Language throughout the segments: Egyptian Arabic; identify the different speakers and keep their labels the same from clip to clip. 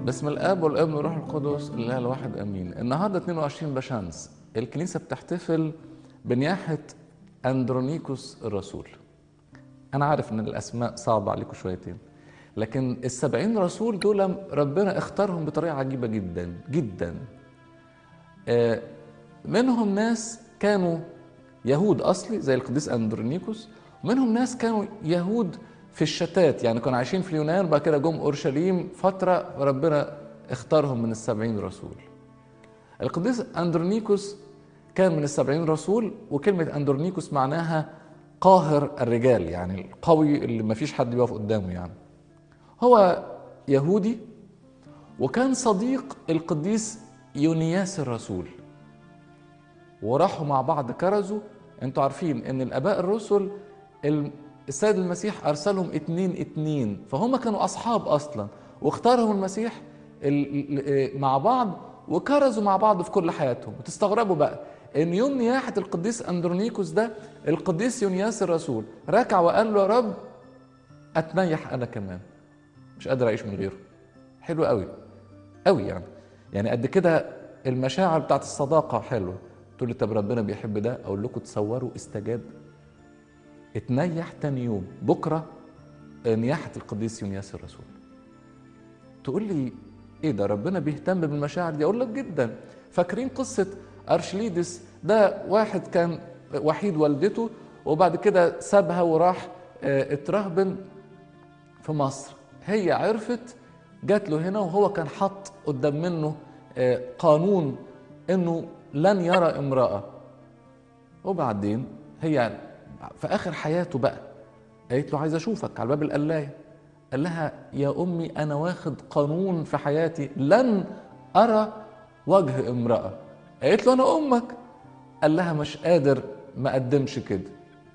Speaker 1: باسم الاب والابن والروح القدس الاله الواحد امين النهارده 22 بشمس الكنيسه بتحتفل بنياحه اندرونيكوس الرسول انا عارف ان الاسماء صعبه عليكم شويتين لكن السبعين رسول دول ربنا اختارهم بطريقه عجيبه جدا جدا آه، منهم ناس كانوا يهود اصلي زي القديس اندرونيكوس ومنهم ناس كانوا يهود في الشتات يعني كانوا عايشين في اليونان وبعد كده جم اورشليم فتره ربنا اختارهم من السبعين رسول القديس اندرونيكوس كان من السبعين رسول وكلمه اندرونيكوس معناها قاهر الرجال يعني القوي اللي ما فيش حد يقف قدامه يعني هو يهودي وكان صديق القديس يونياس الرسول وراحوا مع بعض كرزوا انتوا عارفين ان الاباء الرسل السيد المسيح ارسلهم اتنين اتنين فهم كانوا اصحاب اصلا واختارهم المسيح مع بعض وكرزوا مع بعض في كل حياتهم وتستغربوا بقى ان يوم نياحة القديس اندرونيكوس ده القديس يونياس الرسول ركع وقال له يا رب اتنيح انا كمان مش قادر اعيش من غيره حلو قوي قوي يعني يعني قد كده المشاعر بتاعت الصداقة حلوة تقول لي طب ربنا بيحب ده اقول لكم تصوروا استجاب اتنيح تاني يوم بكرة نياحة القديس يونياس الرسول تقول لي ايه ده ربنا بيهتم بالمشاعر دي اقول لك جدا فاكرين قصة ارشليدس ده واحد كان وحيد والدته وبعد كده سابها وراح اترهبن في مصر هي عرفت جات له هنا وهو كان حط قدام منه قانون انه لن يرى امرأة وبعدين هي في اخر حياته بقى قالت له عايز اشوفك على باب القلايه قال لها يا امي انا واخد قانون في حياتي لن ارى وجه امراه قالت له انا امك قال لها مش قادر ما اقدمش كده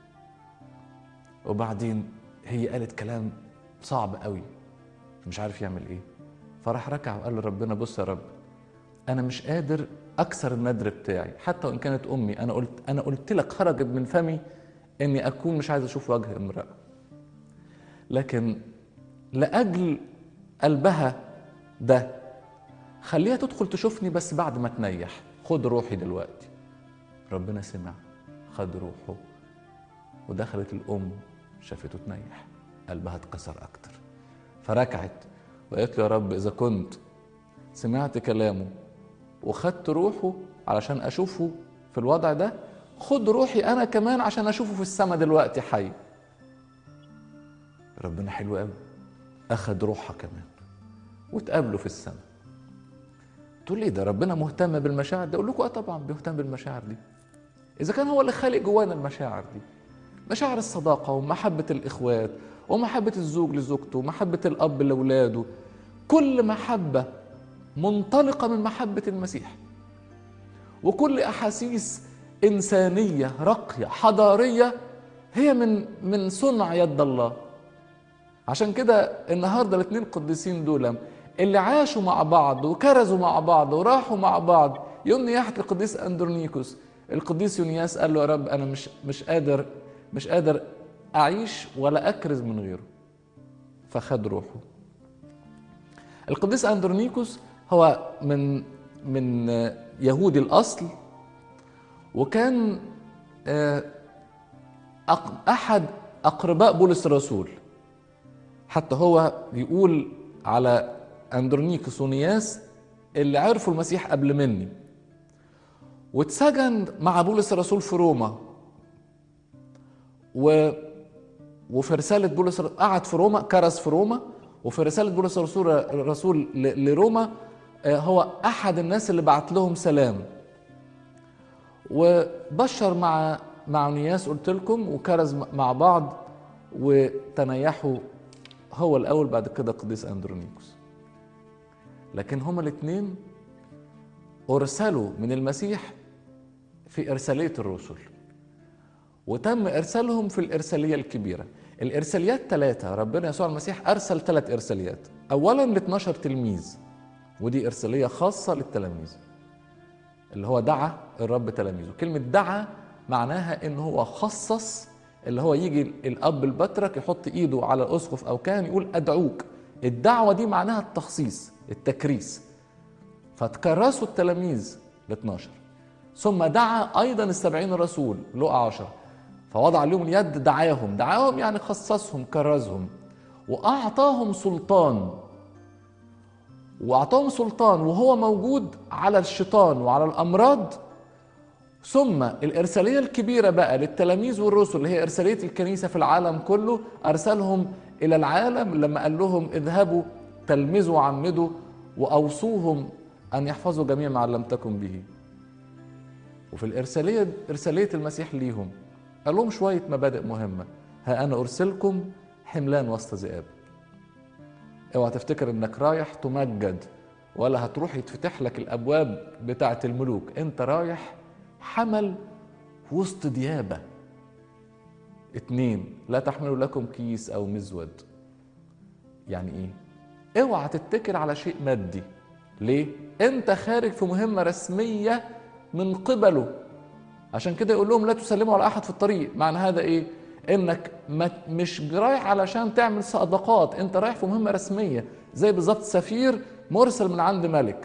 Speaker 1: وبعدين هي قالت كلام صعب قوي مش عارف يعمل ايه فراح ركع وقال لربنا بص يا رب انا مش قادر اكسر الندر بتاعي حتى وان كانت امي انا قلت انا قلت لك خرجت من فمي اني اكون مش عايز اشوف وجه امراه لكن لاجل قلبها ده خليها تدخل تشوفني بس بعد ما تنيح خد روحي دلوقتي ربنا سمع خد روحه ودخلت الام شافته تنيح قلبها اتكسر اكتر فركعت وقالت له يا رب اذا كنت سمعت كلامه وخدت روحه علشان اشوفه في الوضع ده خد روحي انا كمان عشان اشوفه في السماء دلوقتي حي ربنا حلو قوي اخد روحها كمان وتقابلوا في السماء تقول لي ده ربنا مهتم بالمشاعر دي اقول لكم اه طبعا بيهتم بالمشاعر دي اذا كان هو اللي خالق جوانا المشاعر دي مشاعر الصداقه ومحبه الاخوات ومحبه الزوج لزوجته ومحبه الاب لاولاده كل محبه منطلقه من محبه المسيح وكل احاسيس انسانيه راقيه حضاريه هي من من صنع يد الله عشان كده النهارده الاثنين قديسين دول اللي عاشوا مع بعض وكرزوا مع بعض وراحوا مع بعض يوم نياحه القديس اندرونيكوس القديس يونياس قال له يا رب انا مش مش قادر مش قادر اعيش ولا اكرز من غيره فخد روحه القديس اندرونيكوس هو من من يهودي الاصل وكان احد اقرباء بولس الرسول حتى هو بيقول على اندرونيكوس ونياس اللي عرفوا المسيح قبل مني واتسجن مع بولس الرسول في روما و وفي رسالة بولس قعد في روما كرز في روما وفي رسالة بولس الرسول الرسول لروما هو أحد الناس اللي بعت لهم سلام وبشر مع مع نياس قلت لكم وكرز مع بعض وتنيحوا هو الاول بعد كده قديس اندرونيكوس لكن هما الاثنين ارسلوا من المسيح في ارساليه الرسل وتم ارسالهم في الارساليه الكبيره الارساليات ثلاثه ربنا يسوع المسيح ارسل ثلاث ارساليات اولا ل 12 تلميذ ودي ارساليه خاصه للتلاميذ اللي هو دعا الرب تلاميذه كلمه دعا معناها ان هو خصص اللي هو يجي الاب البطرك يحط ايده على الاسقف او كاهن يقول ادعوك الدعوه دي معناها التخصيص التكريس فتكرسوا التلاميذ ال 12 ثم دعا ايضا السبعين رسول لقى عشر فوضع لهم اليد دعاهم دعاهم يعني خصصهم كرزهم واعطاهم سلطان واعطاهم سلطان وهو موجود على الشيطان وعلى الامراض ثم الارساليه الكبيره بقى للتلاميذ والرسل اللي هي ارساليه الكنيسه في العالم كله ارسلهم الى العالم لما قال لهم اذهبوا تلمذوا وعمدوا واوصوهم ان يحفظوا جميع ما علمتكم به وفي الارساليه ارساليه المسيح ليهم قال لهم شويه مبادئ مهمه ها انا ارسلكم حملان وسط ذئاب اوعى تفتكر انك رايح تمجد ولا هتروح يتفتح لك الابواب بتاعه الملوك انت رايح حمل وسط ديابه اتنين لا تحملوا لكم كيس او مزود يعني ايه اوعى تتكل على شيء مادي ليه انت خارج في مهمه رسميه من قبله عشان كده يقول لهم لا تسلموا على احد في الطريق معنى هذا ايه انك مش رايح علشان تعمل صدقات انت رايح في مهمه رسميه زي بالظبط سفير مرسل من عند ملك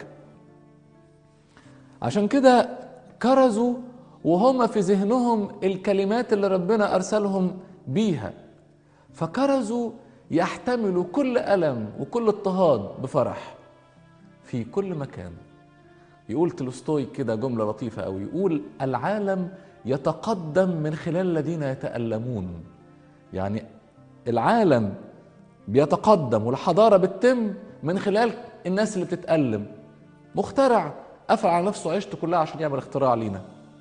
Speaker 1: عشان كده كرزوا وهم في ذهنهم الكلمات اللي ربنا ارسلهم بيها فكرزوا يحتملوا كل الم وكل اضطهاد بفرح في كل مكان يقول تولستوي كده جمله لطيفه قوي يقول العالم يتقدم من خلال الذين يتألمون يعني العالم بيتقدم والحضارة بتتم من خلال الناس اللي بتتألم مخترع قفل على نفسه عيشته كلها عشان يعمل اختراع لينا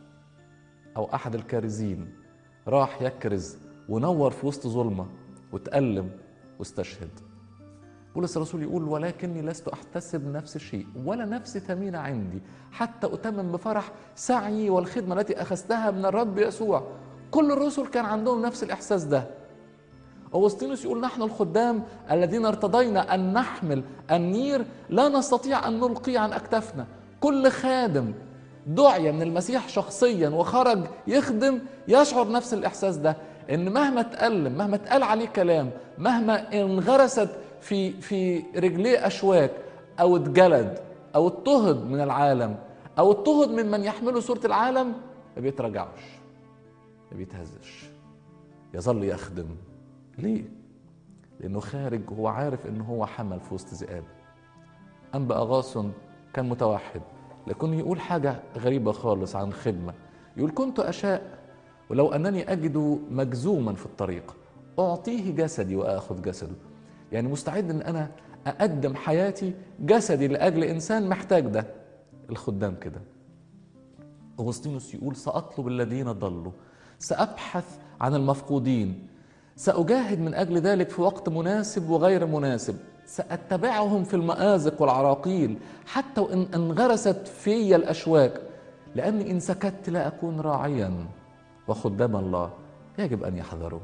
Speaker 1: أو أحد الكارزين راح يكرز ونور في وسط ظلمة وتألم واستشهد بولس الرسول يقول ولكني لست احتسب نفس الشيء ولا نفس ثمينة عندي حتى أتمم بفرح سعي والخدمة التي أخذتها من الرب يسوع كل الرسل كان عندهم نفس الإحساس ده أوسطينوس يقول نحن الخدام الذين ارتضينا أن نحمل النير لا نستطيع أن نلقي عن أكتافنا كل خادم دعي من المسيح شخصيا وخرج يخدم يشعر نفس الإحساس ده إن مهما تألم مهما اتقال عليه كلام مهما انغرست في في رجليه اشواك او اتجلد او اضطهد من العالم او اضطهد من من يحملوا صوره العالم ما بيتراجعش ما بيتهزش يظل يخدم ليه لانه خارج هو عارف ان هو حمل في وسط ذئاب انبا اغاصن كان متوحد لكن يقول حاجه غريبه خالص عن خدمه يقول كنت اشاء ولو انني اجد مجزوما في الطريق اعطيه جسدي واخذ جسده يعني مستعد ان انا اقدم حياتي جسدي لاجل انسان محتاج ده الخدام كده اغسطينوس يقول ساطلب الذين ضلوا سابحث عن المفقودين ساجاهد من اجل ذلك في وقت مناسب وغير مناسب ساتبعهم في المآزق والعراقيل حتى وان انغرست في الاشواك لاني ان سكت لا اكون راعيا وخدام الله يجب ان يحذروا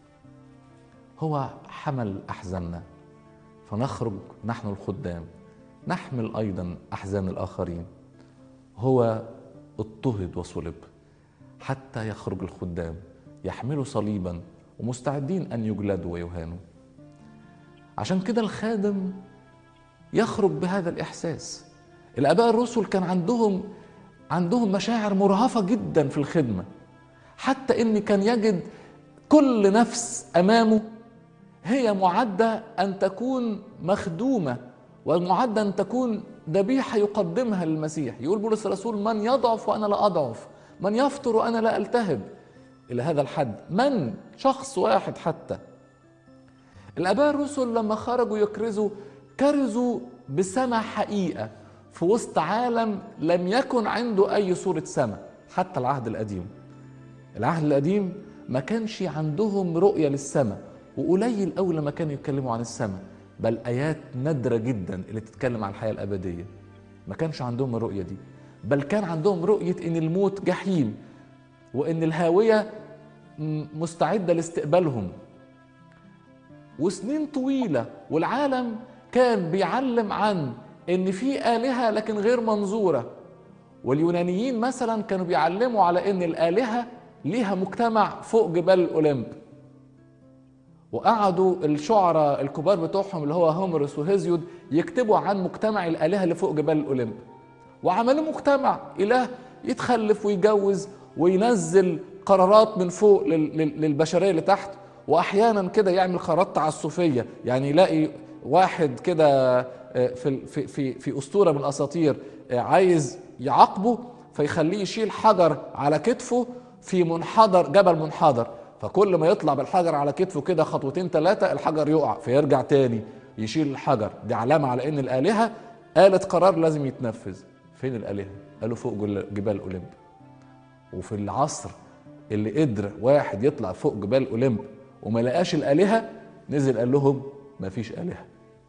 Speaker 1: هو حمل احزاننا فنخرج نحن الخدام نحمل ايضا احزان الاخرين هو اضطهد وصلب حتى يخرج الخدام يحملوا صليبا ومستعدين ان يجلدوا ويهانوا عشان كده الخادم يخرج بهذا الاحساس الاباء الرسل كان عندهم عندهم مشاعر مرهفه جدا في الخدمه حتى ان كان يجد كل نفس امامه هي معدة أن تكون مخدومة ومعدة أن تكون ذبيحة يقدمها للمسيح يقول بولس الرسول من يضعف وأنا لا أضعف من يفطر وأنا لا ألتهب إلى هذا الحد من شخص واحد حتى الآباء الرسل لما خرجوا يكرزوا كرزوا بسمع حقيقة في وسط عالم لم يكن عنده أي صورة سماء حتى العهد القديم العهد القديم ما كانش عندهم رؤية للسماء وقليل قوي لما كانوا يتكلموا عن السماء بل ايات نادره جدا اللي تتكلم عن الحياه الابديه ما كانش عندهم الرؤيه دي بل كان عندهم رؤيه ان الموت جحيم وان الهاويه مستعده لاستقبالهم وسنين طويله والعالم كان بيعلم عن ان في الهه لكن غير منظوره واليونانيين مثلا كانوا بيعلموا على ان الالهه ليها مجتمع فوق جبال الاولمب وقعدوا الشعراء الكبار بتوعهم اللي هو هوميروس وهيزيود يكتبوا عن مجتمع الآلهة اللي فوق جبال الأوليمب وعملوا مجتمع إله يتخلف ويجوز وينزل قرارات من فوق للبشرية اللي تحت وأحيانا كده يعمل قرارات تعسفية يعني يلاقي واحد كده آه، في في في في اسطوره من الاساطير آه، عايز يعاقبه فيخليه يشيل حجر على كتفه في منحدر جبل منحدر فكل ما يطلع بالحجر على كتفه كده خطوتين ثلاثة الحجر يقع فيرجع تاني يشيل الحجر دي علامة على ان الآلهة قالت قرار لازم يتنفذ فين الآلهة قالوا فوق جبال أوليمب وفي العصر اللي قدر واحد يطلع فوق جبال أوليمب وما لقاش الآلهة نزل قال لهم ما فيش آلهة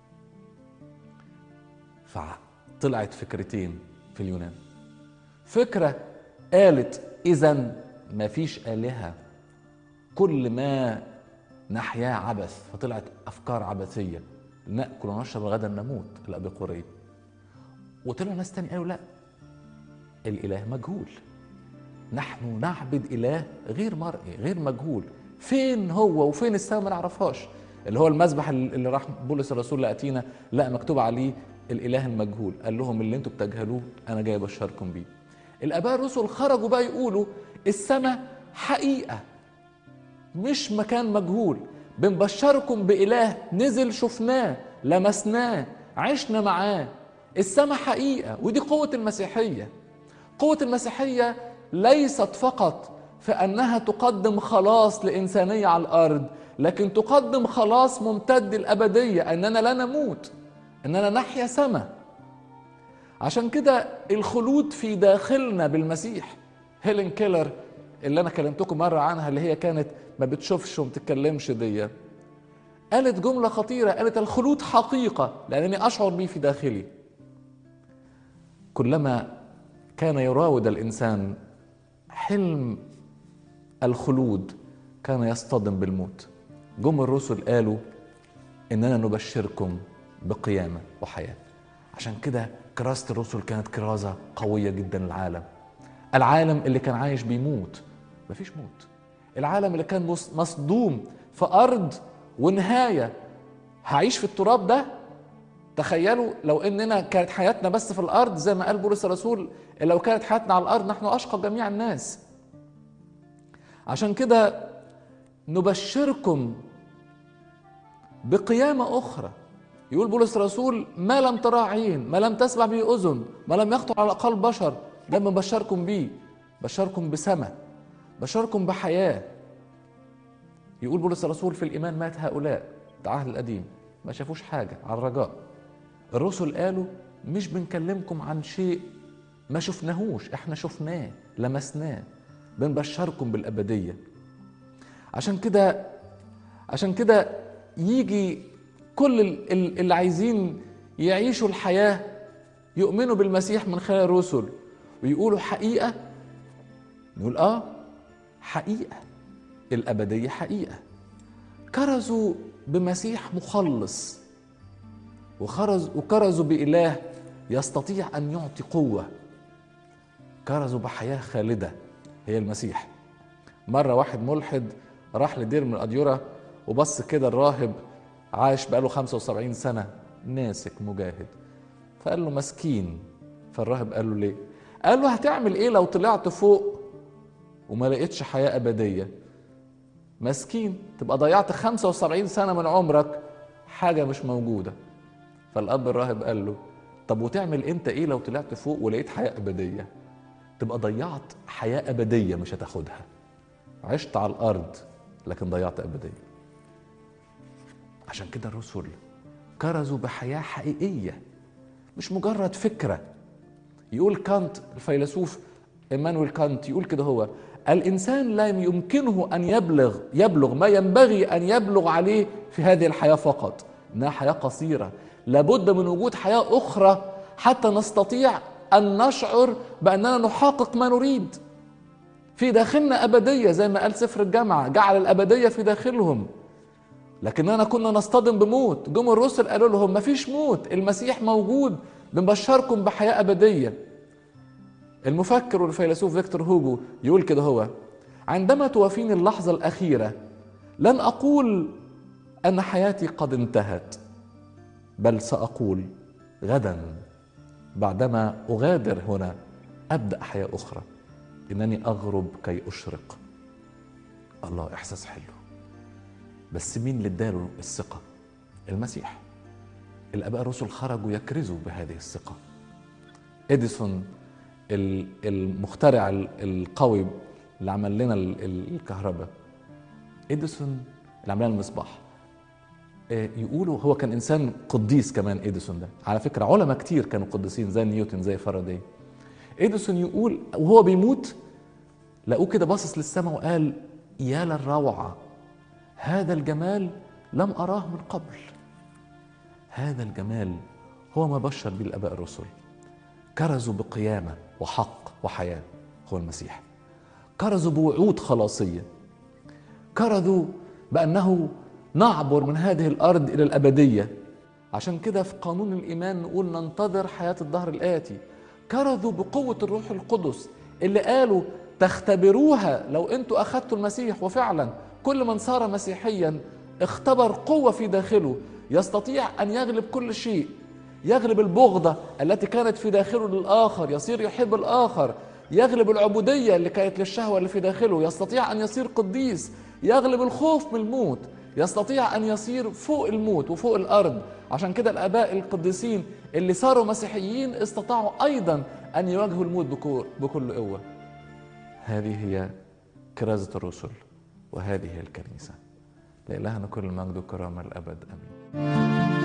Speaker 1: فطلعت فكرتين في اليونان فكرة قالت إذا ما فيش آلهة كل ما نحياه عبث فطلعت أفكار عبثية نأكل ونشرب غدا نموت الأبيقورية وطلع ناس تاني قالوا لا الإله مجهول نحن نعبد إله غير مرئي غير مجهول فين هو وفين السماء ما نعرفهاش اللي هو المذبح اللي راح بولس الرسول لاتينا لا مكتوب عليه الاله المجهول قال لهم اللي انتم بتجهلوه انا جاي ابشركم بيه الاباء الرسل خرجوا بقى يقولوا السماء حقيقه مش مكان مجهول بنبشركم باله نزل شفناه لمسناه عشنا معاه السماء حقيقه ودي قوه المسيحيه قوه المسيحيه ليست فقط في انها تقدم خلاص لانسانيه على الارض لكن تقدم خلاص ممتد الابديه اننا لا نموت اننا نحيا سما عشان كده الخلود في داخلنا بالمسيح هيلين كيلر اللي انا كلمتكم مره عنها اللي هي كانت ما بتشوفش وما بتتكلمش دي قالت جمله خطيره قالت الخلود حقيقه لانني اشعر به في داخلي كلما كان يراود الانسان حلم الخلود كان يصطدم بالموت جم الرسل قالوا اننا نبشركم بقيامه وحياه عشان كده كراسه الرسل كانت كرازه قويه جدا للعالم العالم اللي كان عايش بيموت مفيش موت العالم اللي كان مصدوم في ارض ونهايه هعيش في التراب ده تخيلوا لو اننا كانت حياتنا بس في الارض زي ما قال بولس الرسول لو كانت حياتنا على الارض نحن اشقى جميع الناس عشان كده نبشركم بقيامة أخرى يقول بولس الرسول ما لم ترى عين ما لم تسمع به أذن ما لم يخطر على قلب بشر ده بشركم بيه بشركم بسماء بشركم بحياة يقول بولس الرسول في الإيمان مات هؤلاء العهد القديم ما شافوش حاجة على الرجاء الرسل قالوا مش بنكلمكم عن شيء ما شفناهوش احنا شفناه لمسناه بنبشركم بالأبدية عشان كده عشان كده يجي كل اللي عايزين يعيشوا الحياة يؤمنوا بالمسيح من خلال الرسل ويقولوا حقيقة نقول آه حقيقة الأبدية حقيقة كرزوا بمسيح مخلص وخرز وكرزوا بإله يستطيع أن يعطي قوة كرزوا بحياة خالدة هي المسيح مرة واحد ملحد راح لدير من الأديرة وبص كده الراهب عاش بقاله 75 سنة ناسك مجاهد فقال له مسكين فالراهب قال له ليه قال له هتعمل ايه لو طلعت فوق وما لقيتش حياة أبدية مسكين تبقى ضيعت 75 سنة من عمرك حاجة مش موجودة فالأب الراهب قال له طب وتعمل انت ايه لو طلعت فوق ولقيت حياة أبدية تبقى ضيعت حياة أبدية مش هتاخدها عشت على الأرض لكن ضيعت أبدية عشان كده الرسل كرزوا بحياة حقيقية مش مجرد فكرة يقول كانت الفيلسوف إيمانويل كانت يقول كده هو الإنسان لا يمكنه أن يبلغ يبلغ ما ينبغي أن يبلغ عليه في هذه الحياة فقط إنها حياة قصيرة لابد من وجود حياة أخرى حتى نستطيع أن نشعر بأننا نحقق ما نريد في داخلنا أبدية زي ما قال سفر الجامعة جعل الأبدية في داخلهم لكننا كنا نصطدم بموت جم الرسل قالوا لهم ما فيش موت المسيح موجود بنبشركم بحياة أبدية المفكر والفيلسوف فيكتور هوجو يقول كده هو عندما توافيني اللحظة الأخيرة لن أقول ان حياتي قد انتهت بل ساقول غدا بعدما اغادر هنا ابدا حياه اخرى انني اغرب كي اشرق الله احساس حلو بس مين اللي اداله الثقه المسيح الاباء الرسل خرجوا يكرزوا بهذه الثقه اديسون المخترع القوي اللي عمل لنا الكهرباء اديسون اللي عمل لنا المصباح يقولوا هو كان انسان قديس كمان اديسون ده على فكره علماء كتير كانوا قديسين زي نيوتن زي فاراداي اديسون يقول وهو بيموت لقوه كده باصص للسماء وقال يا للروعه هذا الجمال لم اراه من قبل هذا الجمال هو ما بشر به الاباء الرسل كرزوا بقيامه وحق وحياه هو المسيح كرزوا بوعود خلاصيه كرزوا بانه نعبر من هذه الارض الى الابديه عشان كده في قانون الايمان نقول ننتظر حياه الدهر الاتي كرزوا بقوه الروح القدس اللي قالوا تختبروها لو انتوا اخذتوا المسيح وفعلا كل من صار مسيحيا اختبر قوه في داخله يستطيع ان يغلب كل شيء يغلب البغضه التي كانت في داخله للاخر يصير يحب الاخر يغلب العبوديه اللي كانت للشهوه اللي في داخله يستطيع ان يصير قديس يغلب الخوف من الموت يستطيع ان يصير فوق الموت وفوق الارض عشان كده الاباء القديسين اللي صاروا مسيحيين استطاعوا ايضا ان يواجهوا الموت بكل قوه هذه هي كرازه الرسل وهذه هي الكنيسه لإلهنا كل المجد والكرامه الابد امين